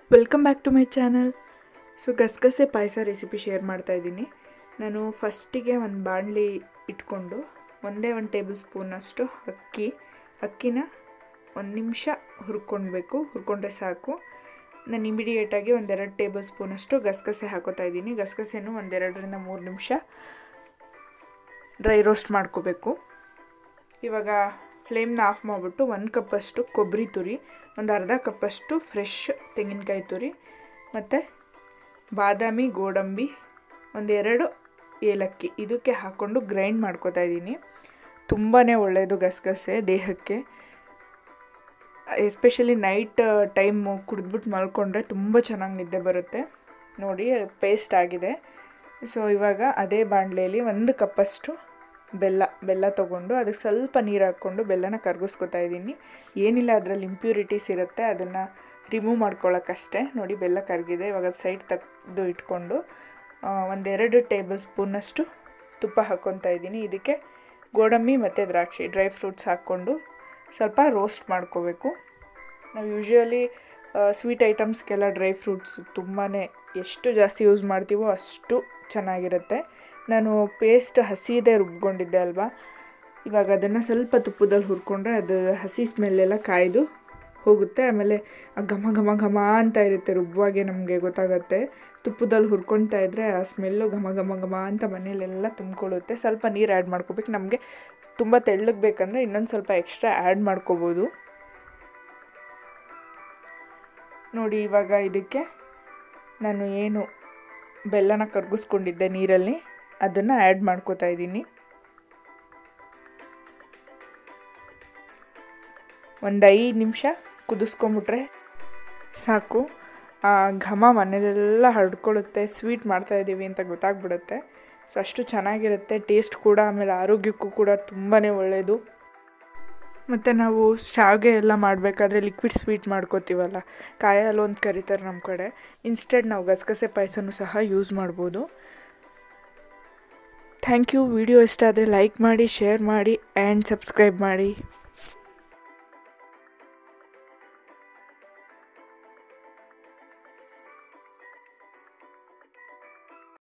welcome back to my channel so ಗಸಗಸೆ ಪಾಯಸ recipe share ಮಾಡ್ತಾ ಇದ್ದೀನಿ ನಾನು ಫಸ್ಟಿಗೆ ಒಂದು ಬಾಣಲಿ ಇಟ್ಕೊಂಡು ಒಂದೇ ಒಂದು ಟೇಬಲ್ ಸ್ಪೂನಷ್ಟು ಅಕ್ಕಿ ಅಕ್ಕಿನ ಒಂದು ನಿಮಿಷ ಹುರ್ಕೊಳ್ಬೇಕು ಹುರ್ಕೊಂಡ್ರೆ ಸಾಕು ನಾನು ಇಮಿಡಿಯೇಟಾಗಿ ಒಂದೆರಡು ಟೇಬಲ್ ಸ್ಪೂನಷ್ಟು ಗಸಗಸೆ ಹಾಕೋತಾ ಇದ್ದೀನಿ ಗಸಗಸೆನೂ ಒಂದೆರಡರಿಂದ ಮೂರು ನಿಮಿಷ ಡ್ರೈ ರೋಸ್ಟ್ ಮಾಡ್ಕೋಬೇಕು ಇವಾಗ ಫ್ಲೇಮ್ನ ಆಫ್ ಮಾಡಿಬಿಟ್ಟು ಒಂದು ಕಪ್ಪಷ್ಟು ಕೊಬ್ಬರಿ ತುರಿ ಒಂದು ಅರ್ಧ ಕಪ್ಪಷ್ಟು ಫ್ರೆಶ್ ತೆಂಗಿನಕಾಯಿ ತುರಿ ಮತ್ತು ಬಾದಾಮಿ ಗೋಡಂಬಿ ಒಂದೆರಡು ಏಲಕ್ಕಿ ಇದಕ್ಕೆ ಹಾಕ್ಕೊಂಡು ಗ್ರೈಂಡ್ ಮಾಡ್ಕೋತಾ ಇದ್ದೀನಿ ತುಂಬಾ ಒಳ್ಳೆಯದು ಗಸಗಸೆ ದೇಹಕ್ಕೆ ಎಸ್ಪೆಷಲಿ ನೈಟ್ ಟೈಮು ಕುಡಿದ್ಬಿಟ್ಟು ಮಲ್ಕೊಂಡ್ರೆ ತುಂಬ ಚೆನ್ನಾಗಿ ನಿದ್ದೆ ಬರುತ್ತೆ ನೋಡಿ ಪೇಸ್ಟ್ ಆಗಿದೆ ಸೊ ಇವಾಗ ಅದೇ ಬಾಣಲೆಯಲ್ಲಿ ಒಂದು ಕಪ್ಪಷ್ಟು ಬೆಲ್ಲ ಬೆಲ್ಲ ತೊಗೊಂಡು ಅದಕ್ಕೆ ಸ್ವಲ್ಪ ನೀರು ಹಾಕ್ಕೊಂಡು ಬೆಲ್ಲನ ಕರ್ಗಿಸ್ಕೊತಾ ಇದ್ದೀನಿ ಏನಿಲ್ಲ ಅದರಲ್ಲಿ ಇಂಪ್ಯೂರಿಟೀಸ್ ಇರುತ್ತೆ ಅದನ್ನು ರಿಮೂವ್ ಮಾಡ್ಕೊಳ್ಳೋಕ್ಕಷ್ಟೇ ನೋಡಿ ಬೆಲ್ಲ ಕರಗಿದೆ ಇವಾಗ ಸೈಡ್ ತೆಗೆದು ಇಟ್ಕೊಂಡು ಒಂದೆರಡು ಟೇಬಲ್ ಸ್ಪೂನಷ್ಟು ತುಪ್ಪ ಹಾಕ್ಕೊತಾ ಇದ್ದೀನಿ ಇದಕ್ಕೆ ಗೋಡಂಬಿ ಮತ್ತು ದ್ರಾಕ್ಷಿ ಡ್ರೈ ಫ್ರೂಟ್ಸ್ ಹಾಕ್ಕೊಂಡು ಸ್ವಲ್ಪ ರೋಸ್ಟ್ ಮಾಡ್ಕೋಬೇಕು ನಾವು ಯೂಶ್ವಲಿ ಸ್ವೀಟ್ ಐಟಮ್ಸ್ಗೆಲ್ಲ ಡ್ರೈ ಫ್ರೂಟ್ಸ್ ತುಂಬಾ ಎಷ್ಟು ಜಾಸ್ತಿ ಯೂಸ್ ಮಾಡ್ತೀವೋ ಅಷ್ಟು ಚೆನ್ನಾಗಿರುತ್ತೆ ನಾನು ಪೇಸ್ಟ್ ಹಸಿದೇ ರುಬ್ಕೊಂಡಿದ್ದೆ ಅಲ್ವಾ ಇವಾಗ ಅದನ್ನು ಸ್ವಲ್ಪ ತುಪ್ಪದಲ್ಲಿ ಹುರ್ಕೊಂಡ್ರೆ ಅದು ಹಸಿ ಸ್ಮೆಲ್ಲೆಲ್ಲ ಕಾಯ್ದು ಹೋಗುತ್ತೆ ಆಮೇಲೆ ಆ ಘಮ ಘಮ ಘಮ ಅಂತ ಇರುತ್ತೆ ರುಬ್ಬುವಾಗೆ ನಮಗೆ ಗೊತ್ತಾಗುತ್ತೆ ತುಪ್ಪದಲ್ಲಿ ಹುರ್ಕೊಳ್ತಾ ಇದ್ದರೆ ಆ ಸ್ಮೆಲ್ಲು ಘಮ ಘಮ ಘಮ ಅಂತ ಮನೇಲೆಲ್ಲ ತುಂಬ್ಕೊಳ್ಳುತ್ತೆ ಸ್ವಲ್ಪ ನೀರು ಆ್ಯಡ್ ಮಾಡ್ಕೋಬೇಕು ನಮಗೆ ತುಂಬ ತೆಳ್ಳಗೆ ಬೇಕಂದರೆ ಇನ್ನೊಂದು ಸ್ವಲ್ಪ ಎಕ್ಸ್ಟ್ರಾ ಆ್ಯಡ್ ಮಾಡ್ಕೋಬೋದು ನೋಡಿ ಇವಾಗ ಇದಕ್ಕೆ ನಾನು ಏನು ಬೆಲ್ಲನ ಕರ್ಗಿಸ್ಕೊಂಡಿದ್ದೆ ನೀರಲ್ಲಿ ಅದನ್ನು ಆ್ಯಡ್ ಮಾಡ್ಕೋತಾ ಇದ್ದೀನಿ ಒಂದು ಐದು ನಿಮಿಷ ಕುದಿಸ್ಕೊಂಬಿಟ್ರೆ ಸಾಕು ಆ ಘಮ ಮನೇಲೆಲ್ಲ ಹರಡ್ಕೊಳ್ಳುತ್ತೆ ಸ್ವೀಟ್ ಮಾಡ್ತಾಯಿದ್ದೀವಿ ಅಂತ ಗೊತ್ತಾಗ್ಬಿಡುತ್ತೆ ಸೊ ಅಷ್ಟು ಚೆನ್ನಾಗಿರುತ್ತೆ ಟೇಸ್ಟ್ ಕೂಡ ಆಮೇಲೆ ಆರೋಗ್ಯಕ್ಕೂ ಕೂಡ ತುಂಬಾ ಒಳ್ಳೆಯದು ಮತ್ತು ನಾವು ಶಾವಿಗೆ ಎಲ್ಲ ಮಾಡಬೇಕಾದ್ರೆ ಲಿಕ್ವಿಡ್ ಸ್ವೀಟ್ ಮಾಡ್ಕೋತೀವಲ್ಲ ಕಾಯಿ ಹಾಲು ಅಂತ ಕರೀತಾರೆ ನಮ್ಮ ಕಡೆ ಇನ್ಸ್ಟೆಡ್ ನಾವು ಗಸಗಸೆ ಪಾಯಸನೂ ಸಹ ಯೂಸ್ ಮಾಡ್ಬೋದು ಥ್ಯಾಂಕ್ ಯು ವಿಡಿಯೋ ಇಷ್ಟ ಆದರೆ ಲೈಕ್ ಮಾಡಿ ಶೇರ್ ಮಾಡಿ ಆ್ಯಂಡ್ ಸಬ್ಸ್ಕ್ರೈಬ್ ಮಾಡಿ